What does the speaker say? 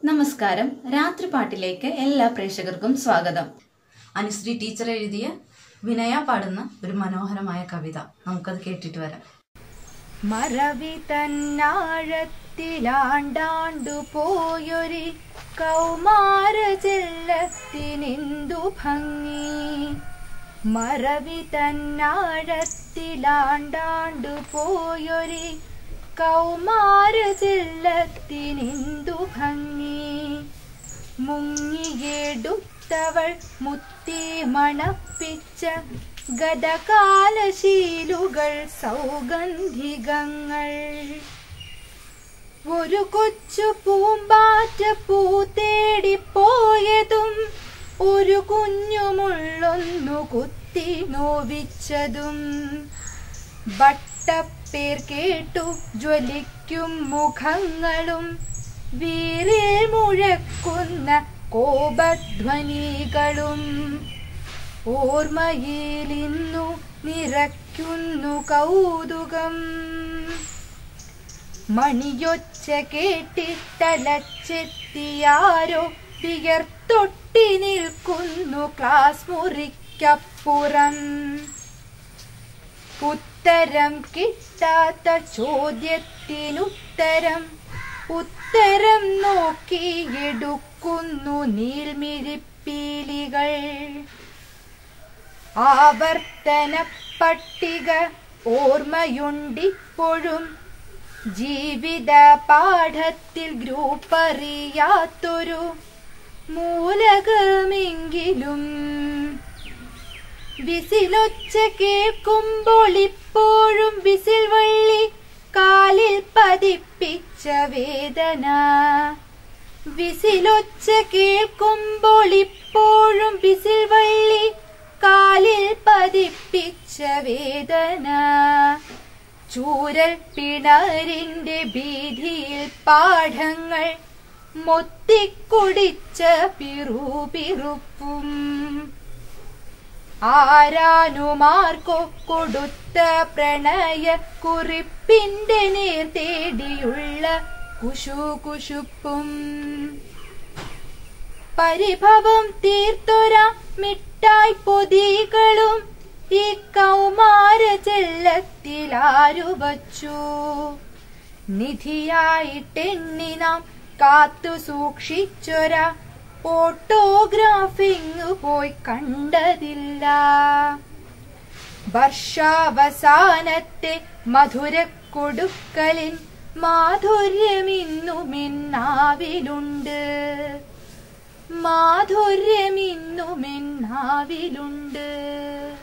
നമസ്കാരം രാത്രിപാട്ടിലേക്ക് എല്ലാ പ്രേക്ഷകർക്കും സ്വാഗതം അനുശ്രീ ടീച്ചർ എഴുതിയ വിനയ പാടുന്ന ഒരു മനോഹരമായ കവിത നമുക്കത് കേട്ടിട്ട് വരാം മറവി തന്നാഴത്തിലാണ്ടാണ്ടു പോയൊരി കൗമാര ചെല്ലത്തിനെന്തു ഭംഗി മറവി തന്നാഴത്തിലാണ്ടാണ്ടു പോയൊരി കൗമാര ചെല്ലത്തിനെന്തു ഭംഗി മുങ്ങിയെടുത്തവൾ മുത്തി മണപ്പിച്ച ഗതകാലശീലുകൾ സൗഗന്ധികങ്ങൾ ഒരു കൊച്ചു പൂമ്പാറ്റ പൂ തേടിപ്പോയതും ഒരു കുഞ്ഞുമുള്ളൊന്നു കുത്തി നോവിച്ചതും വട്ടപ്പേർ കേട്ടു ജ്വലിക്കും മുഖങ്ങളും വീറിൽ മുഴക്കുന്ന കോപധ്വനികളും ഓർമ്മയിലിന്നു നിറയ്ക്കുന്നു കൗതുകം മണിയൊച്ച കേട്ടിട്ടലച്ചെത്തിയാരോ വിയർത്തൊട്ടി നിൽക്കുന്നു ക്ലാസ് മുറിക്കപ്പുറം ഉത്തരം കിട്ടാത്ത ചോദ്യത്തിനുത്തരം ഉത്തരം നോക്കിയെടുക്കുന്നു നീൽമിഴിപ്പീലികൾ ആവർത്തന പട്ടിക ഓർമ്മയുണ്ടിപ്പോഴും ജീവിത പാഠത്തിൽ ഗ്രൂപ്പ് അറിയാത്തൊരു മൂലകമെങ്കിലും വിസിലൊച്ച കേൾക്കുമ്പോൾ ഇപ്പോഴും വിസിൽ വള്ളി കാലിൽ പതിപ്പിച്ച വേദന വിസിലൊച്ച കേൾക്കുമ്പോൾ ഇപ്പോഴും വിസിൽ വള്ളി കാലിൽ പതിപ്പിച്ച വേദന ചൂരൽ പിണറിന്റെ ഭീതിയിൽ പാഠങ്ങൾ മൊത്തിക്കുടിച്ച പിറുപിറുപ്പും ആരാനുമാർക്കോ കൊടുത്ത പ്രണയ കുറിപ്പിന്റെ നേർ തേടിയുള്ള കുശുകുശുപ്പും പരിഭവം തീർത്തൊര മിഠായി പൊതികളും ഈ കൗമാര ചെല്ലത്തിലാരു വച്ചു നിധിയായിട്ടെണ്ണി നാം കാത്തു സൂക്ഷിച്ചൊര ഓട്ടോഗ്രാഫിങ് പോയി കണ്ടതില്ല വർഷാവസാനത്തെ മധുര കൊടുക്കലിൻ മാധുര്യമിന്നുമെന്നാവിലുണ്ട് മാധുര്യമിന്നുമെന്നാവിലുണ്ട്